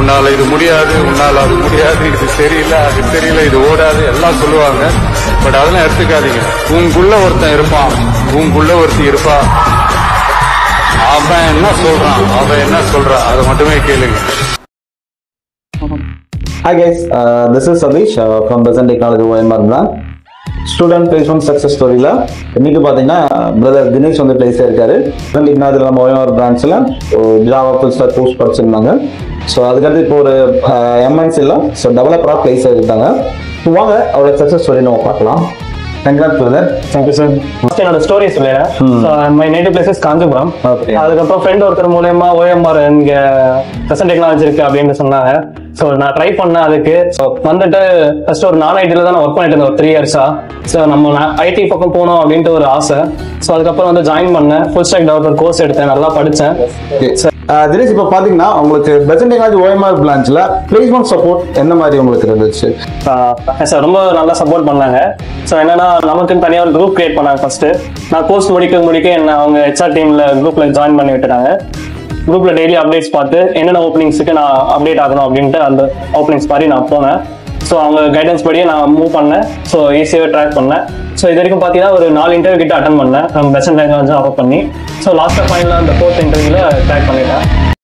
உன்னால இது முடியாது உன்னால அது முடியாது இது சரியில்லை அது சரியில்லை இது ஓடாது எல்லாம் சொல்லுவாங்க பட் அதெல்லாம் எடுத்துக்காதீங்க உங்களுக்குள்ள ஒருத்தன் இருப்பான் உங்களுக்குள்ள ஒருத்தி இருப்பா அவன் என்ன சொல்றான் அவன் என்ன சொல்றான் அதை மட்டுமே கேளுங்க Hi guys, uh, this is Sadish uh, from Present Technology OMR brand. Student placement success ஸ்டோரியில் இன்னைக்கு பார்த்தீங்கன்னா பிரதர் தினேஷ் வந்து பிளேஸ் இருக்காரு இன்னைக்கு நான் இதில் நம்ம ஓஎம்ஆர் பிரான்ச்சில் ஜாவா ஃபுல் ஸ்டாக் கோர்ஸ் படிச்சிருந்தாங்க ஸோ அதுக்கடுத்து இப்போ ஒரு எம்என்சியில் ஸோ டெவலப்பராக பிளேஸ் ஆகிருக்காங்க வாங்க அவரோட சக்ஸஸ் ஸ்டோரி நம்ம பார்க்கலாம் congrat brother thank you sir first என்னோட ஸ்டோரி சொல்லிடுறேன் my native place is Kanchipuram Okay. அதுக்கப்புறம் ஃப்ரெண்ட் ஒருத்தர் மூலயமா ஓஎம்ஆர் இங்க பிரசன்ட் டெக்னாலஜி இருக்கு அப்படின்னு சொன்னாங்க ஸோ நான் ட்ரை பண்ணேன் அதுக்கு ஸோ வந்துட்டு ஃபர்ஸ்ட் ஒரு நான் ஐடியில் தான் நான் ஒர்க் பண்ணிட்டு இருந்தேன் ஒரு த்ரீ இயர்ஸா ஸோ நம்ம ஐடி பக்கம் போகணும் அப்படின்ட்டு ஒரு ஆசை ஸோ அதுக்கப்புறம் வந்து ஜாயின் பண்ணேன் ஃபுல் ஸ்டாக் டெவலப்பர் கோர்ஸ் எடுத்தேன் நல்லா படித்தேன் தினேஷ் இப்போ பார்த்தீங்கன்னா உங்களுக்கு பிரசன்ட் டெக்னாலஜி ஓஎம்ஆர் பிரான்ச்சில் பிளேஸ்மெண்ட் சப்போர்ட் என்ன மாதிரி உங்களுக்கு இருந்துச்சு சார் ரொம்ப நல்லா சப்போர்ட் பண்ணாங்க ஸோ என்னன்னா நமக்குன்னு தனியாக ஒரு குரூப் கிரியேட் பண்ணாங்க ஃபர்ஸ்ட் நான் கோர்ஸ் முடிக்க முடிக்க என்ன அவங்க ஹெச்ஆர் டீம்ல குரூப்ல ஜாயின் பண்ணி விட்டுட்டாங்க குரூப்ல டெய்லி அப்டேட்ஸ் பார்த்து என்னென்ன ஓப்பனிங்ஸுக்கு நான் அப்டேட் ஆகணும் அப்படின்ட்டு அந்த ஓப்பனிங்ஸ் மாதிரி நான் போனேன் ஸோ அவங்க கைடன்ஸ் படியே நான் மூவ் பண்ணேன் ஸோ ஈஸியாகவே ட்ராக் பண்ணேன் ஸோ இது வரைக்கும் பார்த்தீங்கன்னா ஒரு நாலு இன்டர்வியூ கிட்ட அட்டன் பண்ணேன் நம்ம பெஸ்ட் டெக்னாலஜி ஆஃபர் பண்ணி ஸோ லாஸ்ட்டாக ஃபைனலாக அந்த ஃபோர்த் இன்டர்வியூல ட்ராக் பண்ணிட்டேன்